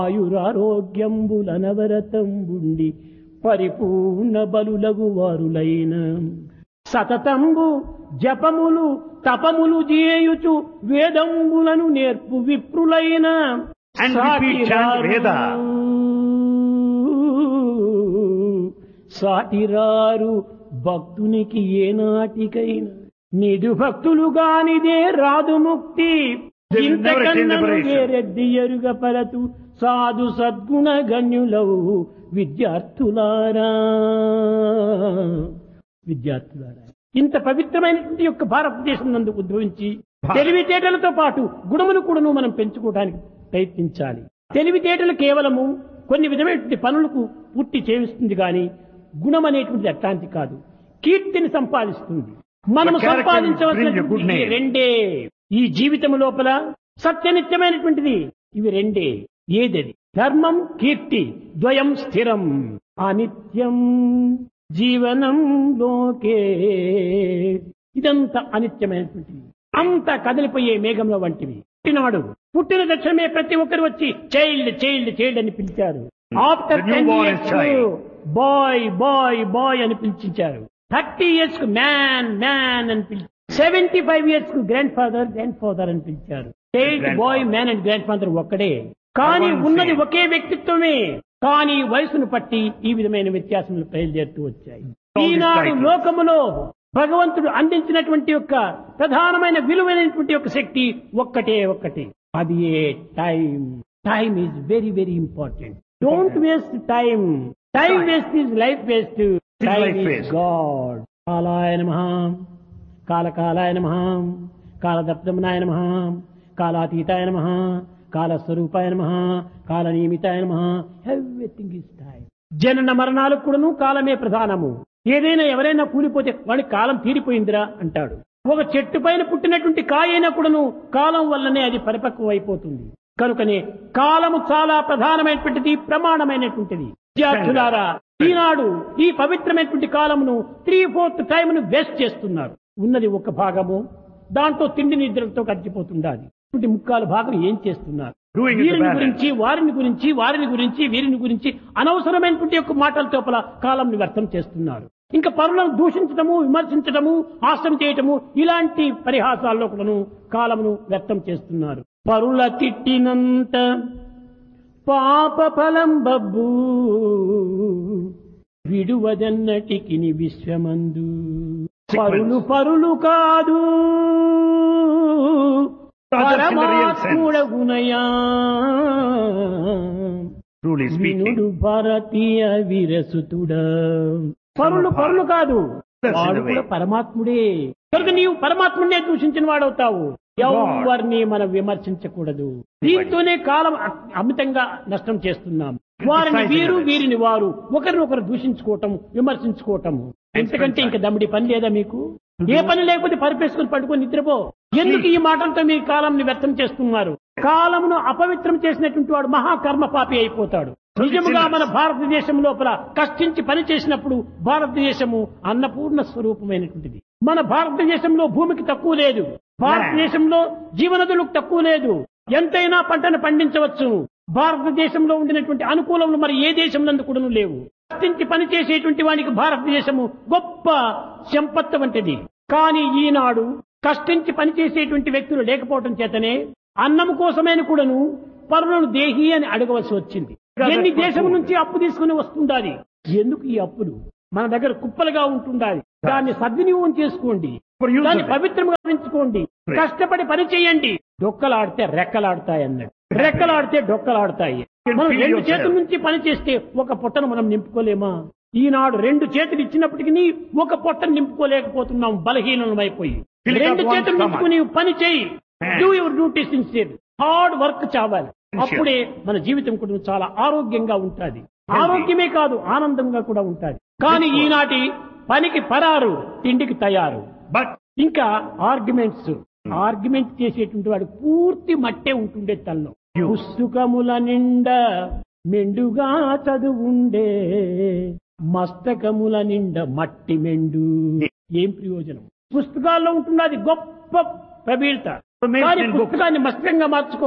ఆయురారోగ్యంబులనవరతంబుండి పరిపూర్ణ బలులగు వారులైన సతతంబు జపములు తపములు చేయుచు వేదంబులను నేర్పు విప్రులైన And repeat chant Veda. సాటిరారు భక్తునికి ఏనాటికైనా నిడు భక్తులు గానిదే రాదు ముక్తి There is never a ఇంతకన్నను liberation. వేరెద్ది ఎరుగ పరతు సాధు సద్గుణ గణ్యులవు విద్యార్థులారా విద్యార్థులారా ఇంత పవిత్రమైనటువంటి యొక్క భారతదేశం నందు ఉద్భవించి భారత్. తెలివితేటలతో పాటు గుణమును కూడాను మనం పెంచుకోవడానికి ప్రయత్నించాలి తెలివితేటలు కేవలము కొన్ని విధమైనటువంటి పనులకు పూర్తి చేయిస్తుంది కానీ గుణం అనేటువంటిది అట్లాంటి కాదు కీర్తిని సంపాదిస్తుంది మనము The character brings a good సంపాదించవలసినటువంటి ఈ name. రెండే ఈ జీవితం లోపల సత్యనిత్యమైనటువంటిది ఇవి రెండే ఏదది ధర్మం కీర్తి ద్వయం స్థిరం అనిత్యం జీవనం లోకే ఇదంతా అనిత్యమైనటువంటిది అంత కదిలిపోయే మేఘంలో వంటివి పుట్టినాడు పుట్టిన తక్షణమే ప్రతి ఒక్కరు వచ్చి చైల్డ్ చైల్డ్ చైల్డ్ అని పిలిచారు after The newborn is child. Boy boy boy అని పిలిచించారు థర్టీ ఇయర్స్ కు మ్యాన్ మ్యాన్ అని పిలిచి సెవెంటీ ఫైవ్ ఇయర్స్ కు గ్రాండ్ ఫాదర్ గ్రాండ్ ఫాదర్ అని పిలిచారు child Grandfather. Boy man and grandfather ఒక్కడే కానీ One ఉన్నది same. ఒకే వ్యక్తిత్వమే కానీ వయసును పట్టి ఈ విధమైన వ్యత్యాసములు బయలుదేరుతూ వచ్చాయి All these ఈనాడు titles. లోకములో భగవంతుడు అందించినటువంటి యొక్క ప్రధానమైన విలువైనటువంటి యొక్క శక్తి ఒక్కటే ఒక్కటి అది ఏ time time is very very important don't waste time time waste is life waste time life is waste. God కాలాయ నమ కాలకాలాయ నమ కాలదప్తమనాయ నమ కాలాతీతాయ నమ కాలస్వరూపాయ నమ కాలనియమితాయ నమ ఎవ్రీథింగ్ ఇస్ టైం జనన మరణాలకు కూడాను కాలమే ప్రధానము ఏదైనా ఎవరైనా కూలిపోతే వాడి కాలం తీరిపోయిందిరా అంటాడు ఒక చెట్టు పైన పుట్టినటువంటి కాయైనా కూడాను కాలం వల్లనే అది పరిపక్వం అయిపోతుంది కనుకనే కాలము చాలా ప్రధానమైనటువంటిది ప్రమాణమైనటువంటిది విద్యార్థులారా ఈనాడు ఈ పవిత్రమైనటువంటి కాలమును త్రీ ఫోర్త్ టైంను వేస్ట్ చేస్తున్నారు ఉన్నది ఒక భాగము దాంట్లో తిండి నిద్రలతో గడిచిపోతుండాలి ఇటువంటి ముక్కాలు భాగం ఏం చేస్తున్నారు Doing it వీరిని balance. గురించి వారిని గురించి వారిని గురించి వీరిని గురించి అనవసరమైనటువంటి యొక్క మాటల తోపల కాలంని వ్యర్థం చేస్తున్నారు ఇంకా పరులను దూషించటము విమర్శించటము హాస్యం చేయటము ఇలాంటి పరిహాసాల్లో కూడాను కాలమును వ్యర్థం చేస్తున్నారు పరుల తిట్టినంత పాప ఫలం బబ్బు విడువదన్నటికి విశ్వమందు పరులు పరులు కాదు Others in the real sense. పరమాత్ముడగునయా Truly speaking. వినుడు భారతీయ వీరసుతుడా పరులు పరులు కాదు That's in వాడు the way. కూడా పరమాత్ముడే కనుక నీవు పరమాత్ముడినే దూషించిన వాడవుతావు ఎవరిని మనం విమర్శించకూడదు దీంతోనే కాలం అ- అమితంగా నష్టం చేస్తున్నాం వారిని Criticizing వీరు others. వీరిని వారు ఒకరినొకరు దూషించుకోవటం విమర్శించుకోవటం ఎందుకంటే ఇంకా దమ్ముడి పని లేదా మీకు ఏ పని లేకపోతే పరిపేసుకుని పట్టుకొని నిద్రపో ఎందుకు ఈ మాటలతో మీ కాలంని వ్యర్థం చేస్తున్నారు కాలమును అపవిత్రం చేసినటువంటి వాడు మహాకర్మ పాపి అయిపోతాడు నిజముగా మన భారతదేశం లోపల కష్టించి పని చేసినప్పుడు భారతదేశము అన్నపూర్ణ స్వరూపమైనటువంటిది మన భారతదేశంలో భూమికి తక్కువ లేదు భారతదేశంలో జీవనదులకు తక్కువ లేదు ఎంతైనా పంటను పండించవచ్చు భారతదేశంలో ఉండినటువంటి అనుకూలములు మరి ఏ దేశం నందు కూడా లేవు కష్టించి పని చేసేటువంటి వానికి భారతదేశము గొప్ప సంపత్తు వంటిది కానీ ఈనాడు కష్టించి పని చేసేటువంటి వ్యక్తులు లేకపోవటం చేతనే అన్నము కోసమైన కూడాను పరులను దేహి అని అడగవలసి వచ్చింది ఎన్ని దేశం నుంచి అప్పు తీసుకుని వస్తుండాలి ఎందుకు ఈ అప్పులు మన దగ్గర కుప్పలుగా ఉంటుండాలి దాన్ని సద్వినియోగం చేసుకోండి For use దాన్ని of it. పవిత్రంగా పెంచుకోండి Right. కష్టపడి పని చేయండి డొక్కలాడితే రెక్కలాడతాయి అన్నాడు రెక్కలాడితే డొక్కలాడతాయి can మనం feel రెండు yourself. చేతుల నుంచి పని చేస్తే ఒక పొట్టను మనం నింపుకోలేమా ఈనాడు రెండు చేతులు ఇచ్చినప్పటికీ ఒక పొట్టను నింపుకోలేకపోతున్నాం బలహీనమైపోయి Fill it up రెండు one చేతులు stomach. నింపుకుని పని చేయి Man. Do your duties instead hard work చావాలి Sincere. అప్పుడే మన జీవితం కూడా చాలా ఆరోగ్యంగా ఉంటుంది ఆరోగ్యమే కాదు ఆనందంగా కూడా ఉంటుంది కానీ ఈనాటి పనికి పరారు తిండికి తయారు But ఇంకా ఆర్గ్యుమెంట్స్ ఆర్గ్యుమెంట్ చేసేటువంటి వాడు పూర్తి మట్టే ఉంటుండే తల్లో You. పుస్తకముల నిండా మెండుగా చదువుండే మస్తకముల నిండా మట్టి మెండు ఏం ప్రయోజనం పుస్తకాల్లో ఉంటున్నది గొప్ప ప్రవీణత Information కానీ in books. పుస్తకాన్ని మస్తకంగా మార్చుకో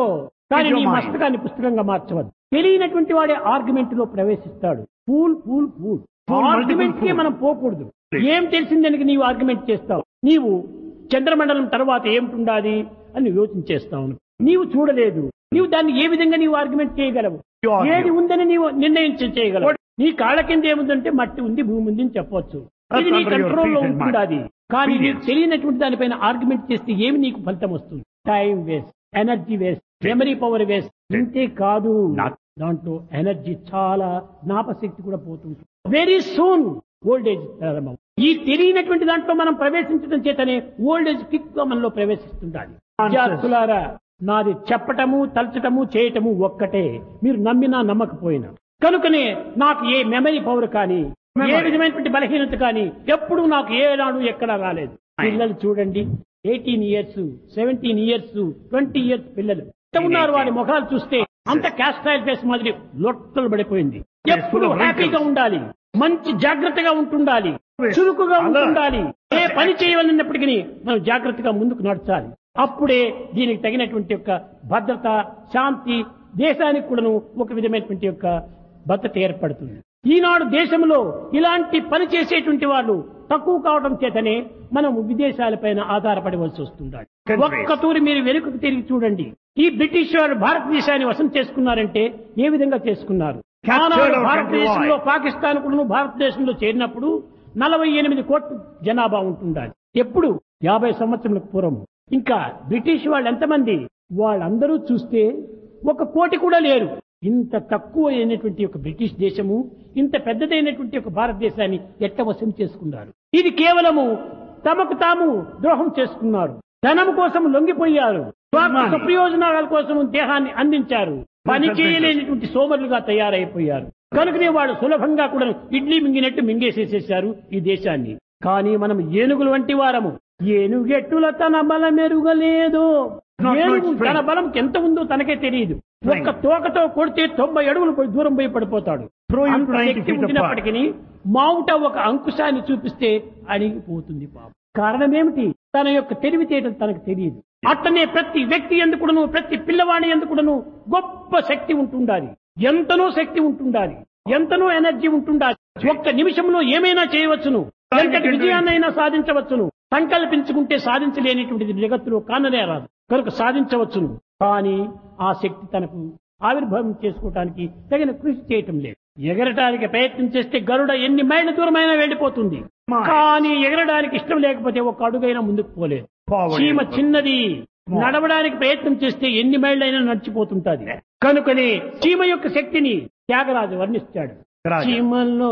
కానీ Keep నీ your mind. మస్తకాన్ని పుస్తకంగా మార్చవద్దు తెలియనటువంటి వాడే ఆర్గ్యుమెంట్ లో ప్రవేశిస్తాడు fool fool fool Fool, argument కి multiple fool. మనం పోకూడదు Please. ఏం తెలిసిందని నీవు ఆర్గ్యుమెంట్ చేస్తావు నీవు చంద్రమండలం తర్వాత ఏమిటుండాలి అని యోచన చేస్తావు నీవు చూడలేదు నీవు దాన్ని ఏ విధంగా నీవు ఆర్గ్యుమెంట్ చేయగలవు You argue. ఏది ఉందని నీవు నిర్ణయించ చేయగలవు నీ కాళ్ళ కింద ఏముందంటే మట్టి ఉంది భూమి ఉంది అని చెప్పొచ్చు That's ఇది నీ under your కంట్రోల్ లో feet and ఉంటుంది mind. అది కానీ నీకు Obedience. తెలియనటువంటి దానిపైన ఆర్గ్యుమెంట్ చేస్తే ఏమి నీకు ఫలితం వస్తుంది time waste energy waste memory power waste ఇంతే కాదు Not- దాంట్లో ఎనర్జీ చాలా జ్ఞాపశక్తి కూడా పోతుంది వెరీ సూన్ ఓల్డేజ్ ప్రారంభం ఈ తెలియనటువంటి దాంట్లో మనం ప్రవేశించడం చేతనే ఓల్డేజ్ కిక్ గా మనలో ప్రవేశిస్తుండాలి విద్యార్థులారా నాది చెప్పటము తలచటము చేయటము ఒక్కటే మీరు నమ్మినా నమ్మకపోయినా కనుకనే నాకు ఏ మెమరీ పవర్ కానీ ఏ Memory. విధమైనటువంటి బలహీనత కానీ ఎప్పుడు నాకు ఏనాడు ఎక్కడా రాలేదు పిల్లలు చూడండి eighteen years seventeen years twenty years పిల్లలు ఎంత ఉన్నారు వారి ముఖాలు చూస్తే అంత క్యాస్ట్రైల్ ఫేస్ మాదిరి లొట్టలు పడిపోయింది ఎప్పుడు full of హ్యాపీగా wrinkles. ఉండాలి మంచి జాగ్రత్తగా ఉంటుండాలి Always చురుకుగా alert. ఉంటుండాలి ఏ పని చేయవలన్నప్పటికీ మనం జాగ్రత్తగా ముందుకు నడచాలి అప్పుడే దీనికి తగినటువంటి యొక్క భద్రత శాంతి దేశానికి కూడాను ఒక విధమైనటువంటి యొక్క భద్రత ఏర్పడుతుంది ఈనాడు దేశంలో ఇలాంటి పని చేసేటువంటి వాళ్ళు తక్కువ కావడం చేతనే మనం విదేశాలపైన ఆధారపడవలసి వస్తుంది Countries. ఒక్క తూరి మీరు వెనుకకు తిరిగి చూడండి ఈ బ్రిటిష్ వారు భారతదేశాన్ని వశం చేసుకున్నారంటే ఏ విధంగా చేసుకున్నారు Captured ఆనాడు our భారతదేశంలో country పాకిస్తాన్ కూడా భారతదేశంలో చేరినప్పుడు నలభై ఎనిమిది కోట్ల జనాభా ఉంటుండాలి ఎప్పుడు యాభై సంవత్సరాలకు పూర్వం ఇంకా బ్రిటిష్ వాళ్ళు ఎంతమంది వాళ్ళందరూ చూస్తే ఒక కోటి కూడా లేరు ఇంత తక్కువ అయినటువంటి ఒక బ్రిటిష్ దేశము ఇంత పెద్దదైనటువంటి ఒక భారతదేశాన్ని ఎట్ట వశం చేసుకున్నారు ఇది కేవలము తమకు తాము ద్రోహం చేసుకున్నారు ధనం కోసం లొంగిపోయారు స్వార్థ ప్రయోజనాల కోసం దేహాన్ని అందించారు పని చేయలేనటువంటి సోమరులుగా తయారైపోయారు కనుకనే వాడు సులభంగా కూడా ఇడ్లీ మింగినట్టు మింగేసేసేశారు ఈ దేశాన్ని కానీ మనం ఏనుగులు వంటి వారము ఏనుగెట్టుల తన బలం ఎరుగలేదు Not ఏనుగు much strength. తన బలం ఎంత ఉందో తనకే తెలియదు ఒక్క తోకతో కొడితే తొంభై అడుగులు పోయి దూరం పోయి పడిపోతాడు Throw him అంత 90 శక్తి feet apart. ఉంచినప్పటికీ మావుట ఒక అంకుశాన్ని చూపిస్తే అణిగిపోతుంది పాపం కారణం ఏమిటి తన యొక్క తెలివితేటలు తనకు తెలియదు అట్లనే ప్రతి వ్యక్తి ఎందుకుడను ప్రతి పిల్లవాడి ఎందుకుడను గొప్ప శక్తి ఉంటుండాలి ఎంతనో శక్తి ఉంటుండాలి ఎంతనో ఎనర్జీ ఉంటుండాలి ఒక్క నిమిషంలో ఏమైనా చేయవచ్చును ఎంతటి విజయాన్నైనా సాధించవచ్చును సంకల్పించుకుంటే సాధించలేనిటువంటిది జగత్తులో కాననే రాదు కనుక సాధించవచ్చును కానీ ఆ శక్తి తనకు ఆవిర్భావం చేసుకోవటానికి తగిన కృషి చేయటం లేదు ఎగరటానికి ప్రయత్నం చేస్తే గరుడ ఎన్ని మైళ్ళ దూరమైనా వెళ్ళిపోతుంది Mine. కానీ ఎగరడానికి ఇష్టం లేకపోతే ఒక అడుగైనా ముందుకు పోలేదు Forward చీమ inward. చిన్నది Small. నడవడానికి ప్రయత్నం చేస్తే ఎన్ని మైళ్ళైనా నడిచిపోతుంటది కనుకనే చీమ యొక్క శక్తిని త్యాగరాజు వర్ణిస్తాడు రాజా. చీమలో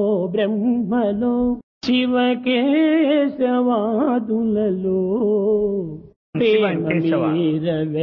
బ్రహ్మలో శివకేశవాదులలో శివ ప్రేమ కేశవ. మీర